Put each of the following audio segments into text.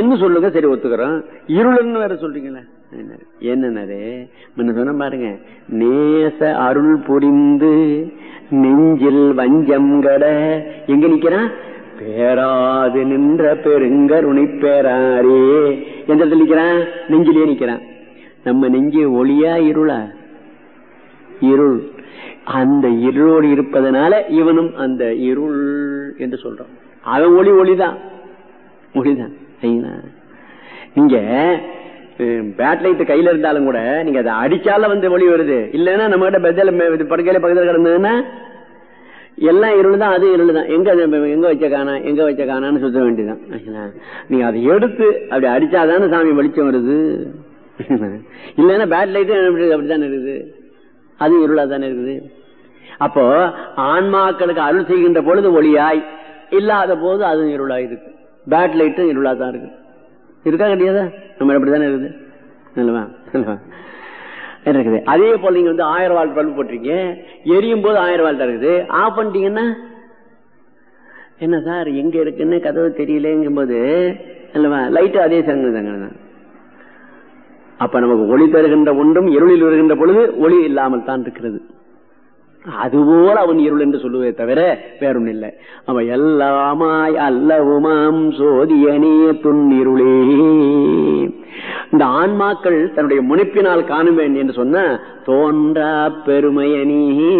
இன்னும் சொல்லுங்க சரி ஒத்துக்கிறோம் இருள்னு வேற சொல்றீங்களே என்னன்னாரு முன்ன சொன்ன பாருங்க நேச அருள் புரிந்து நெஞ்சில் வஞ்சம் கட எங்க நிக்கிறான் பேராது நின்ற பெருங்கருணை பேராரே எந்த இடத்துல நிக்கிறான் நெஞ்சிலேயே நிக்கிறான் நம்ம நெஞ்சு ஒளியா இருளா இருள் அந்த இருளோடு இருப்பதனால இவனும் அந்த இருள் என்று சொல்றான் அவன் ஒளி ஒளிதான் ஒளிதான் சரிங்களா நீங்க பேட் லைட் கையில இருந்தாலும் கூட நீங்க அதை அடிச்சால வந்து ஒளி வருது இல்லைன்னா நம்ம கிட்ட பெத்தல படுக்கையில பக்கத்துல கிடந்ததுன்னா எல்லாம் இருள் தான் அது இருள் தான் எங்க எங்க வச்ச காணா எங்க வச்ச காணான்னு சுத்த வேண்டியதான் நீங்க அதை எடுத்து அப்படி அடிச்சாதானே சாமி வெளிச்சம் வருது இல்லைன்னா பேட் லைட்டும் அப்படித்தானே இருக்குது அது இருளா தானே இருக்குது அப்போ ஆன்மாக்களுக்கு அருள் செய்கின்ற பொழுது ஒளியாய் இல்லாத போது அது இருளாய் இருக்கு பேட் லைட்டும் இருளா தான் இருக்கு இருக்கா கிடையாதா நம்ம அப்படித்தானே இருக்குது நல்லவா நல்லவா இருக்குது அதே போல நீங்க வந்து ஆயிரம் வால்ட் பல்பு போட்டிருக்கீங்க எரியும் போது ஆயிரம் வால்ட் இருக்குது ஆஃப் பண்ணிட்டீங்கன்னா என்ன சார் எங்க இருக்குன்னு கதவு தெரியலங்கும் போது அல்லவா லைட்டு அதே சங்க தான் அப்ப நமக்கு ஒளி தருகின்ற ஒன்றும் இருளில் வருகின்ற பொழுது ஒளி இல்லாமல் தான் இருக்கிறது அதுபோல அவன் இருள் என்று சொல்லுவதை தவிர வேறொன்னு இல்லை அவன் எல்லாமாய் அல்லவுமாம் சோதியனே துன்னிருளே இந்த ஆன்மாக்கள் தன்னுடைய முனைப்பினால் காணுவேன் என்று சொன்ன தோன்றா பெருமையனி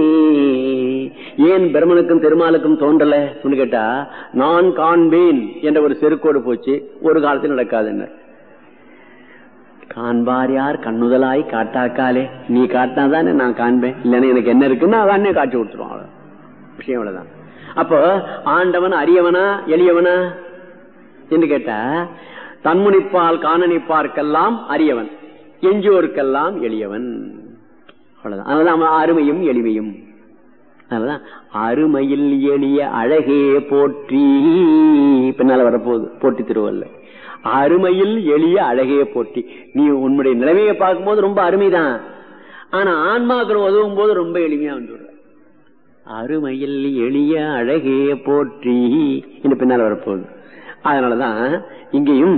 ஏன் பிரம்மனுக்கும் திருமாலுக்கும் தோன்றல கேட்டா நான் காண்பேன் என்ற ஒரு செருக்கோடு போச்சு ஒரு காலத்தில் நடக்காது என்ன காண்பார் யார் கண்ணுதலாய் காட்டாக்காலே நீ காட்டினாதானே நான் காண்பேன் இல்லைன்னா எனக்கு என்ன இருக்குன்னு அதானே காட்சி கொடுத்துருவான் விஷயம் அவ்வளவுதான் அப்போ ஆண்டவன் அரியவனா எளியவனா என்று கேட்டா தன்முனிப்பால் காணனிப்பார்க்கெல்லாம் அரியவன் எஞ்சியோருக்கெல்லாம் எளியவன் அவ்வளவுதான் அதனால அருமையும் எளிமையும் அதனாலதான் அருமையில் எளிய அழகே போற்றி பின்னால வரப்போகுது போட்டி திருவல்ல அருமையில் எளிய அழகே போட்டி நீ உன்னுடைய நிலைமையை பார்க்கும்போது ரொம்ப அருமைதான் ஆனா ஆன்மாக்கள் உதவும் போது ரொம்ப எளிமையா வந்துடுற அருமையில் எளிய அழகே போற்றி இன்னும் பின்னால் வரப்போகுது அதனாலதான் இங்கேயும்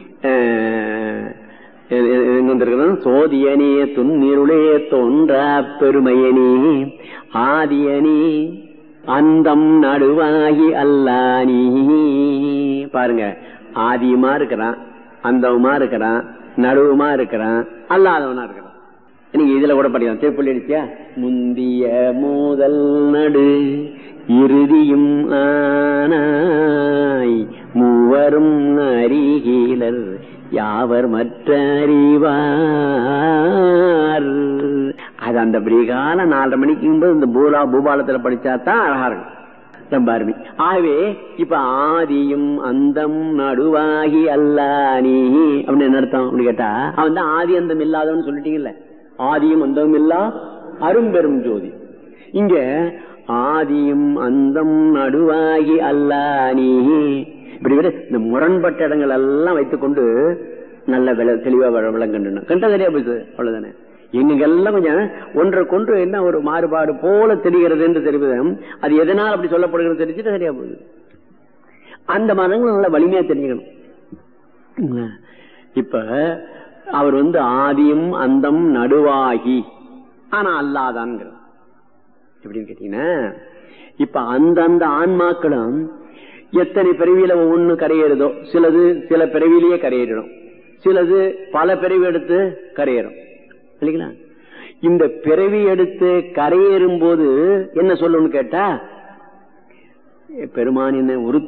சோதியனே துன்னிருளே தோன்றா பெருமையனே ஆதியனே அந்தம் நடுவாகி அல்லானி பாருங்க ஆதியுமா இருக்கிறான் அந்தவுமா இருக்கிறான் நடுவுமா இருக்கிறான் அல்லாதவனா இருக்கிறான் நீங்க இதுல கூட படிக்கலாம் திருப்பள்ளி அடிச்சியா முந்திய மோதல் நடு இறுதியும் ஆனாய் மூவரும் அறிகீலர் யாவர் மற்ற அறிவார் அது அந்த பிரிகால நாலரை மணிக்கு இந்த பூலா பூபாலத்துல படிச்சா தான் அழகா இருக்கும் ரொம்ப அருமை ஆகவே இப்ப ஆதியும் அந்தம் நடுவாகி அல்லானி அப்படின்னு என்ன அர்த்தம் அப்படின்னு கேட்டா அவன் தான் ஆதி அந்தம் இல்லாதவன் சொல்லிட்டீங்கல்ல ஆதியும் அந்தமும் இல்லா அரும்பெரும் ஜோதி இங்க ஆதியும் அந்தம் நடுவாகி அல்லானி இப்படி விட இந்த முரண்பட்ட இடங்கள் எல்லாம் வைத்துக்கொண்டு நல்ல விள தெளிவா விளங்கன்னு கண்ட சரியா போயிடுது அவ்வளவுதானே எங்கெல்லாம் கொஞ்சம் ஒன்றுக்கொன்று என்ன ஒரு மாறுபாடு போல தெரிகிறது என்று தெரிவது அது எதனால் அப்படி சொல்லப்படுகிறது தெரிஞ்சுட்டு சரியா போகுது அந்த மரங்கள் நல்ல வலிமையா தெரிஞ்சுக்கணும் இப்ப அவர் வந்து ஆதியும் அந்தம் நடுவாகி ஆனா அல்லாதான்ங்கிற எப்படின்னு கேட்டீங்கன்னா இப்ப அந்தந்த ஆன்மாக்களும் எத்தனை பிறவியில ஒவ்வொன்னு கரையேறுதோ சிலது சில பிறவிலேயே கரையேறிடும் சிலது பல பிறவி எடுத்து கரையேறும் இல்லைங்களா இந்த பிறவி எடுத்து கரையேறும் போது என்ன சொல்லணும்னு கேட்டா பெருமான் என்ன உரு